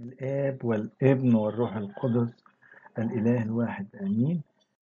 الآب والابن والروح القدس الإله الواحد آمين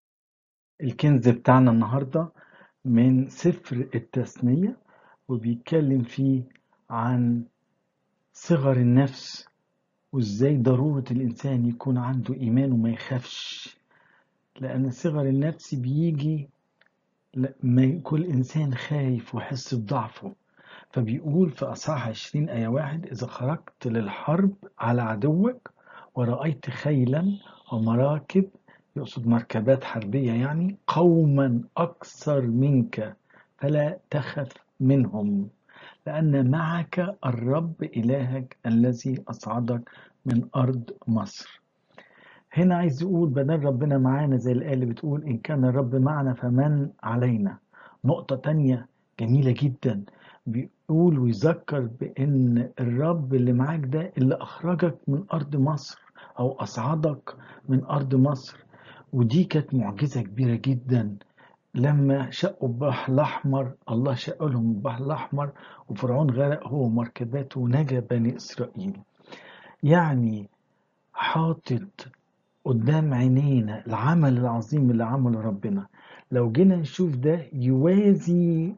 الكنز بتاعنا النهاردة من سفر التثنية وبيتكلم فيه عن صغر النفس وازاي ضرورة الإنسان يكون عنده إيمان وما يخافش لأن صغر النفس بيجي لما كل إنسان خايف ويحس بضعفه فبيقول في أصحاح 20 آية واحد إذا خرجت للحرب على عدوك ورأيت خيلا ومراكب يقصد مركبات حربية يعني قوما أكثر منك فلا تخف منهم لأن معك الرب إلهك الذي أصعدك من أرض مصر هنا عايز يقول بدل ربنا معانا زي الآية اللي بتقول إن كان الرب معنا فمن علينا نقطة تانية جميلة جدا بيقول ويذكر بأن الرب اللي معاك ده اللي أخرجك من أرض مصر أو أصعدك من أرض مصر ودي كانت معجزة كبيرة جدا لما شقوا البحر الأحمر الله شق لهم البحر الأحمر وفرعون غرق هو ومركباته ونجا بني إسرائيل يعني حاطط قدام عينينا العمل العظيم اللي عمله ربنا لو جينا نشوف ده يوازي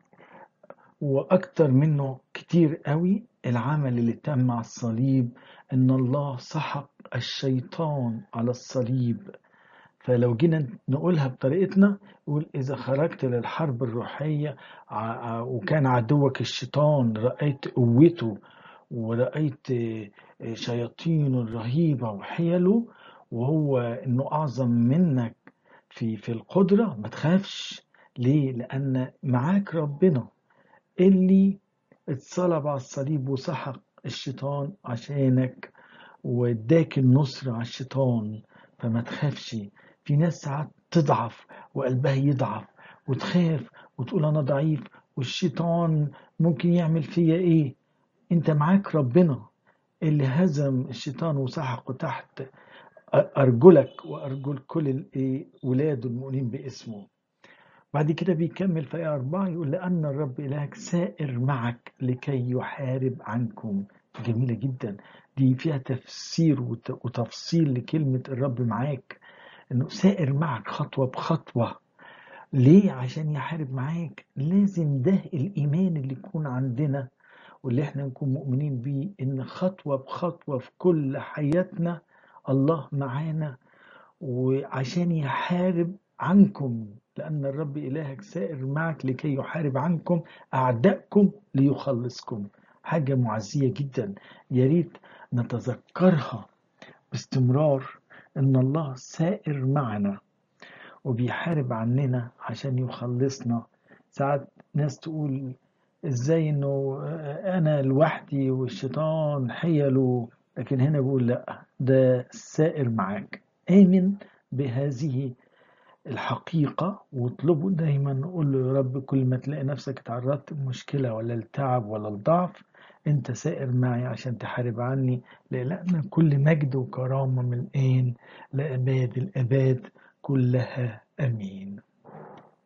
واكتر منه كتير قوي العمل اللي تم على الصليب ان الله سحق الشيطان على الصليب فلو جينا نقولها بطريقتنا يقول إذا خرجت للحرب الروحية وكان عدوك الشيطان رأيت قوته ورأيت شياطينه الرهيبة وحيله وهو إنه أعظم منك في في القدرة ما تخافش ليه؟ لأن معاك ربنا اللي اتصلب على الصليب وسحق الشيطان عشانك واداك النصر على الشيطان فما تخافش في ناس ساعات تضعف وقلبها يضعف وتخاف وتقول انا ضعيف والشيطان ممكن يعمل فيا ايه انت معاك ربنا اللي هزم الشيطان وسحقه تحت ارجلك وارجل كل ولاده المؤمنين باسمه بعد كده بيكمل في آية أربعة يقول لأن الرب إلهك سائر معك لكي يحارب عنكم جميلة جدا دي فيها تفسير وتفصيل لكلمة الرب معاك إنه سائر معك خطوة بخطوة ليه عشان يحارب معاك لازم ده الإيمان اللي يكون عندنا واللي احنا نكون مؤمنين بيه إن خطوة بخطوة في كل حياتنا الله معانا وعشان يحارب عنكم لأن الرب إلهك سائر معك لكي يحارب عنكم أعدائكم ليخلصكم حاجة معزية جدا يا ريت نتذكرها باستمرار إن الله سائر معنا وبيحارب عننا عشان يخلصنا ساعات ناس تقول ازاي انه انا لوحدي والشيطان حيله لكن هنا بقول لا ده سائر معاك امن بهذه الحقيقة واطلبه دايما نقول له يا رب كل ما تلاقي نفسك اتعرضت لمشكلة ولا التعب ولا الضعف انت سائر معي عشان تحارب عني لأن كل مجد وكرامة من الآن لأباد الأباد كلها أمين